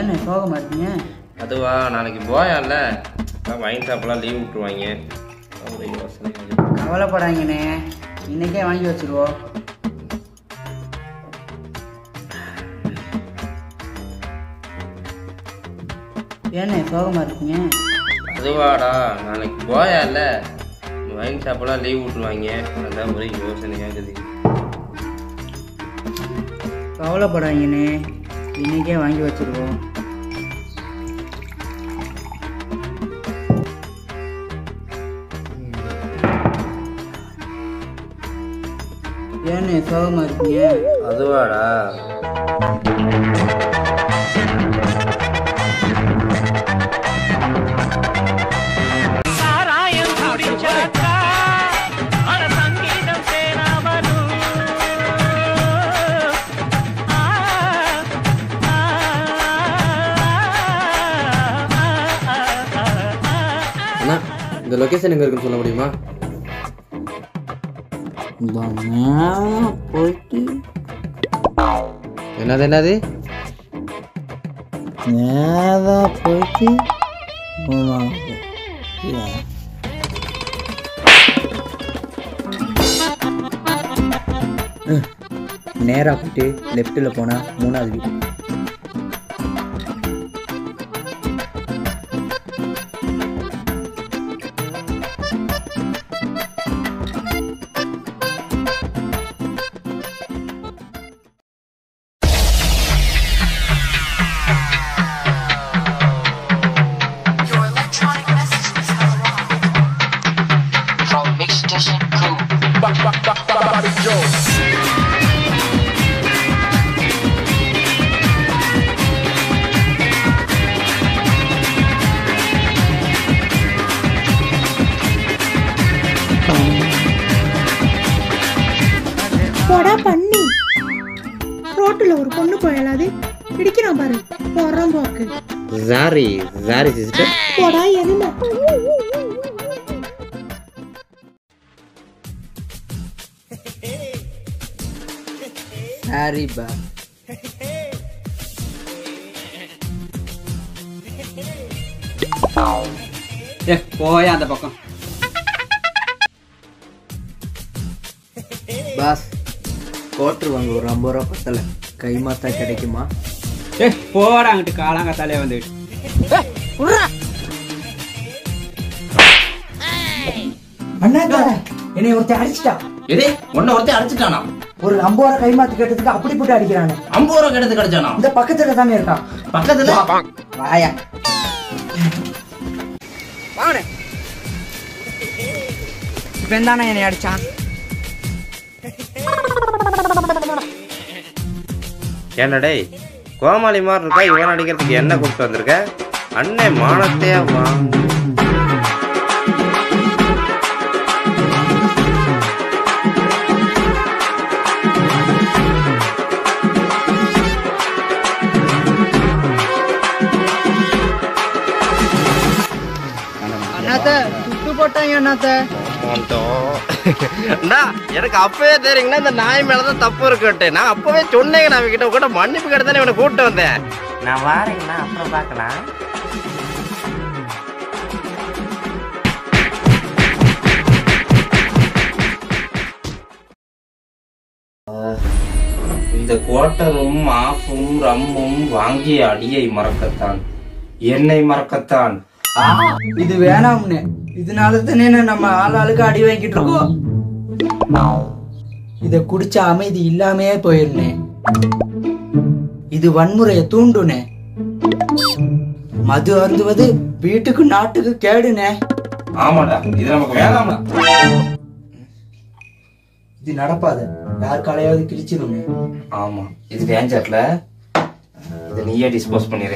ஏண்ணே சோகமா இருக்கீங்க அதுவா நாளைக்கு போயால வைன் ஷாப்லாம் லீவ் விட்டுருவாங்க ஒரு யோசனை கவலைப்படாங்கண்ணே இன்னைக்கே வாங்கி வச்சிருவோம் ஏண்ணே சோகமா இருக்கீங்க அதுவாடா நாளைக்கு போயால வைன் ஷாப்லாம் லீவ் விட்டுருவாங்க அதான் ஒரே யோசனையாகுது கவலைப்படாங்கண்ணே இன்னைக்கே வாங்கி வச்சிருவோம் ஏண்ணே சோகமா இருக்கீங்க அதுவாடா சாராயம் குடிச்சாக்கா அட சங்கீதம் சேராமலும் ஆ, ஆ, ஆ, ஆ, ஆ. அண்ணா இந்த லொக்கேஷன் எங்கே இருக்குன்னு சொல்ல முடியுமா இந்த நேரம் போயிட்டு என்னது என்னது நேரா போயிட்டு மூணாவது நேராக போயிட்டு லெஃப்ட்டில் போனால் மூணாவது வீடு Your electronic messages have arrived. From Mix Station Crew. போடா பண்ணி ரோட்டுல ஒரு பொண்ணு போயலாது இடிக்கிறான் பாரு போறான் போக்கு ஜாரி ஜாரி சிஸ்டர் போடா எருமை சாரி பா ஏ போயா அந்த பக்கம் பாஸ் கோட்ரு வாங்க ஒரு ஐம்பது ரூபா பத்தல கை மாத்தா கிடைக்குமா ஏ போடா அங்கிட்டு காலாங்கத்தாலே வந்துட்டு அண்ணா என்னை ஒருத்தன் அடிச்சிட்டா இதே உன்னை ஒருத்தன் அடிச்சுட்டானா ஒரு ஐம்பது ரூபா கை மாத்து கேட்டதுக்கு அப்படி போட்டு அடிக்கிறானே ஐம்பது ரூபா கிடத்து கிடைச்சானா இந்த பக்கத்துல தானே இருக்கான் பக்கத்துல வாயா இப்ப தானே என்னை அடிச்சான் என்னடே கோமாளி மாதிரி இருக்கா இவன் அடிக்கிறதுக்கு என்ன கொடுத்து வந்திருக்க அண்ணே மானத்தையா வாங்க அண்ணாத்த சுட்டு போட்டாங்க அண்ணாத்த அண்ணா, எனக்கு அப்பவே தெரியுங்கன்னா இந்த நாய் மேலதான் தப்பு இருக்குன்ட்டு நான் அப்பவே சொன்னேங்க நான் கிட்ட கூட மன்னிப்பு கிட்ட இவனை கூப்பிட்டு வந்தேன் நான் வாரேங்கண்ணா அப்புறம் பார்க்கலாம் இந்த குவார்ட்டரும் ஆஃபும் ரம்மும் வாங்கிய அடியை மறக்கத்தான் என்னை மறக்கத்தான் ஆ, இது வேணாம்னு இதனால தானே நம்ம ஆள் ஆளுக்கு அடி வாங்கிட்டு இருக்கோம் இத குடிச்ச அமைதி இல்லாமையே போயிருந்தேன் இது வன்முறையை தூண்டுனே மது அருந்துவது வீட்டுக்கு நாட்டுக்கு கேடுனே ஆமாடா இது நமக்கு வேணாம்டா இது நடப்பாது யார் காலையாவது கிழிச்சிருங்க ஆமா இது டேஞ்சர்ல இதை நீயே டிஸ்போஸ் பண்ணிடு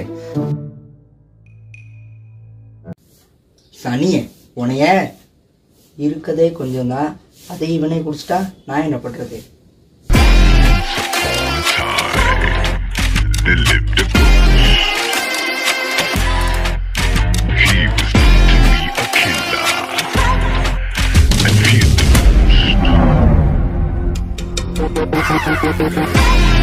சனிய உனைய இருக்கதே கொஞ்சம் தான் அதை இவனே குடிச்சிட்டா நான் என்ன பண்றது He was to me a killer. And feared the most.